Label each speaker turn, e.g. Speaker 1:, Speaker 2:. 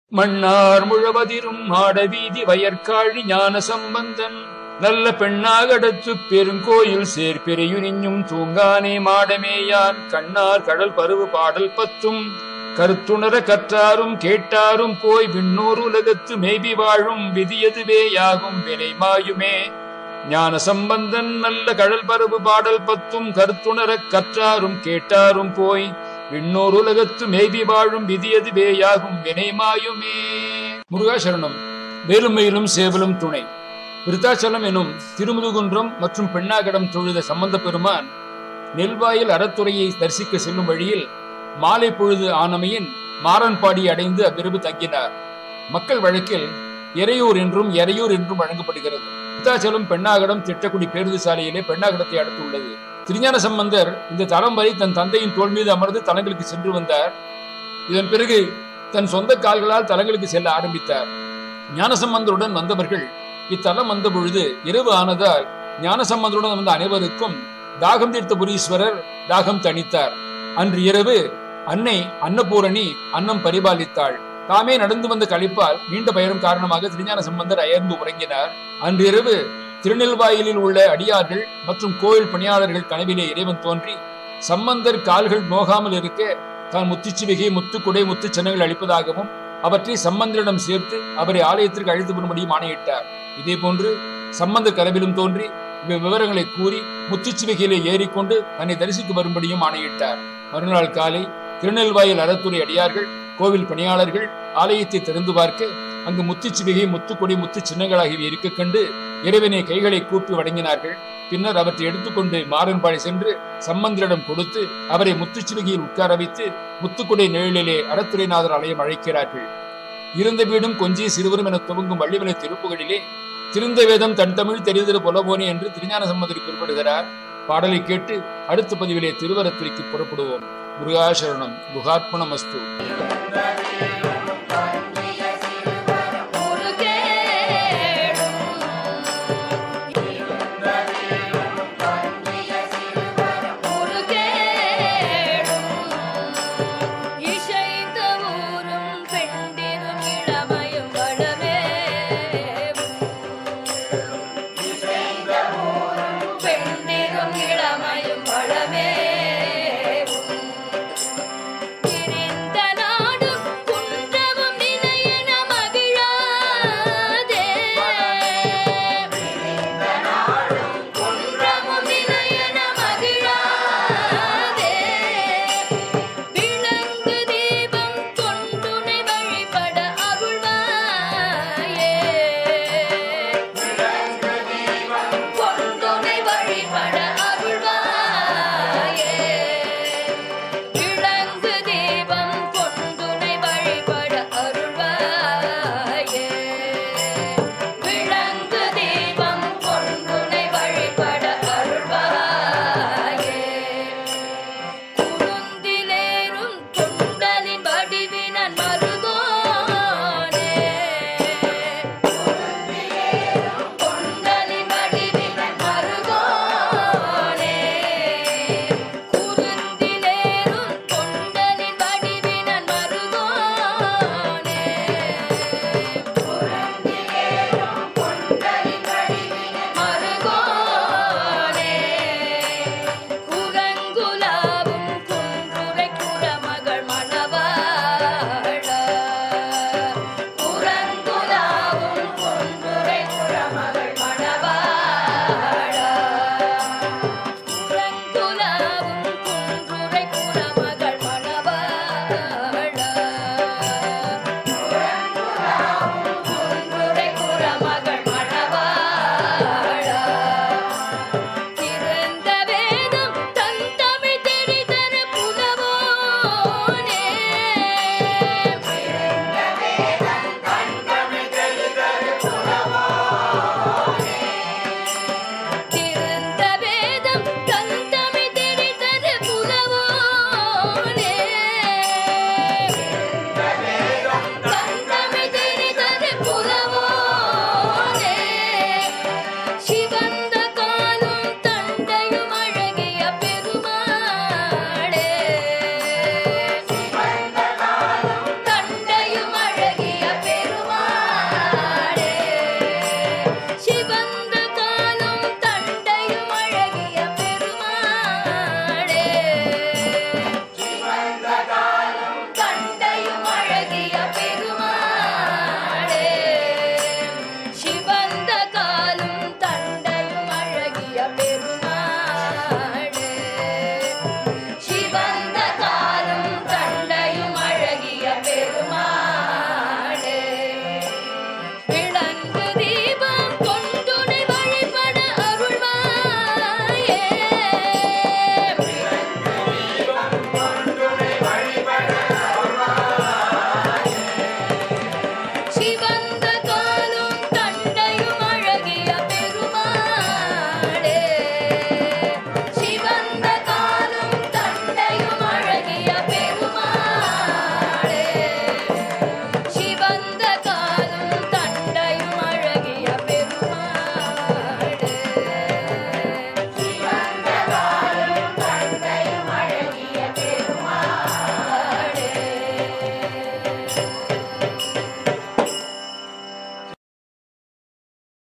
Speaker 1: மன்னார் முழவதிரும் மாடவீதி வயற்காழி ஞான சம்பந்தன் நல்ல பெண்ணாகடத்து பெருங்கோயில் சேர்பிரையுரிஞ்சும் தூங்கானே மாடமேயான் கண்ணார் கடல் பருவு பாடல் பத்தும் கருத்துணர கற்றாரும் கேட்டாரும் போய் விண்ணோர் உலகத்து மேபி வாழும் விதியதுவேயாகும் வினை மாயுமே ஞான சம்பந்தன் நல்ல கடல் பரவு பாடல் பத்தும் கருத்துணரக் கற்றாரும் கேட்டாரும் போய் விண்ணோர் உலகத்து மேவி வாழும் விதியதுவேயாகும் வினைமாயுமே முருகாசரணம் வேலுமையிலும் சேவலும் துணை விருத்தாச்சலம் எனும் திருமுதுகுன்றம் மற்றும் பெண்ணாகடம் தொழுத சம்பந்த பெருமான் நெல்வாயில் அறத்துறையை தரிசிக்க செல்லும் வழியில் மாலை பொழுது ஆனமையின் மாறன்பாடி அடைந்து அவ்விரவு தங்கினார் மக்கள் வழக்கில் எறையூர் என்றும் எறையூர் என்றும் வழங்கப்படுகிறது விருத்தாச்சலம் பெண்ணாகடம் திட்டக்குடி பேருந்து சாலையிலே பெண்ணாகடத்தை அடுத்துள்ளது திருஞான சம்பந்தர் இந்த தலம் வரை தன் தந்தையின் தோல் மீது அமர்ந்து தலங்களுக்கு சென்று வந்தார் இதன் பிறகு தன் சொந்த கால்களால் தலங்களுக்கு செல்ல ஆரம்பித்தார் ஞானசம்பந்தருடன் வந்தவர்கள் இத்தலம் வந்த பொழுது இரவு ஆனதால் ஞானசம்பந்தருடன் வந்த அனைவருக்கும் தாகம் தீர்த்த புரீஸ்வரர் தாகம் தணித்தார் அன்று இரவு அன்னை அன்னபூரணி அன்னம் பரிபாலித்தாள் தாமே நடந்து வந்த கழிப்பால் நீண்ட பயணம் காரணமாக திருஞான சம்பந்தர் அயர்ந்து உறங்கினார் அன்று இரவு திருநெல்வாயிலில் உள்ள அடியார்கள் மற்றும் கோயில் பணியாளர்கள் கனவிலே இறைவன் தோன்றி சம்பந்தர் கால்கள் நோகாமல் இருக்க தான் முத்துச்சிவிகை முத்துக்குடை முத்து சின்னங்கள் அளிப்பதாகவும் அவற்றை சம்பந்தரிடம் சேர்த்து அவரை ஆலயத்திற்கு அழைத்து வரும்படியும் ஆணையிட்டார் இதே போன்று சம்பந்தர் கனவிலும் தோன்றி இவ் விவரங்களை கூறி முத்துச்சிவிகையிலே ஏறிக்கொண்டு தன்னை தரிசிக்க வரும்படியும் ஆணையிட்டார் மறுநாள் காலை திருநெல்வாயில் அறத்துறை அடியார்கள் கோவில் பணியாளர்கள் ஆலயத்தை திறந்து பார்க்க அங்கு முத்துச்சிவிகை முத்துக்கொடி முத்து சின்னங்களாகிய இருக்க கண்டு இறைவனை கைகளை கூப்பி வணங்கினார்கள் பின்னர் அவற்றை எடுத்துக்கொண்டு மாறன்பாடி சென்று சம்பந்தரிடம் கொடுத்து அவரை முத்துச்சிவிகையில் உட்கார வைத்து முத்துக்குடை நிழலிலே அறத்துறைநாதர் ஆலயம் அழைக்கிறார்கள் இருந்த வீடும் கொஞ்சி சிறுவரும் என துவங்கும் வள்ளிமலை திருப்புகளிலே திருந்த வேதம் தன் தமிழ் தெரிதல் புலபோனே என்று திருஞான சம்பந்தர் குறிப்பிடுகிறார் பாடலை கேட்டு அடுத்த பதிவிலே திருவரத்துறைக்கு புறப்படுவோம் முருகாசரணம் குகார்ப்பணம் அஸ்து